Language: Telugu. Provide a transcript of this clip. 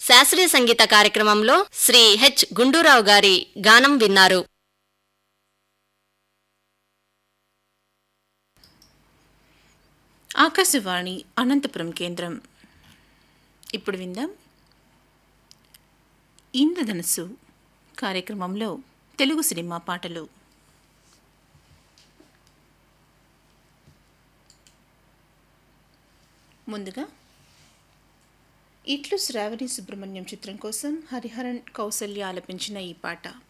శాస్త్రీయ సంగీత కార్యక్రమంలో శ్రీ హెచ్ గుండూరావు గారి గానం విన్నారు ఆకాశవాణి అనంతపురం కేంద్రం ఇప్పుడు విందాం ఇంద్రధనస్సు కార్యక్రమంలో తెలుగు సినిమా పాటలు ముందుగా ఇట్లు శ్రావణి సుబ్రహ్మణ్యం చిత్రం కోసం హరిహరన్ కౌసల్య ఆలపించిన ఈ పాట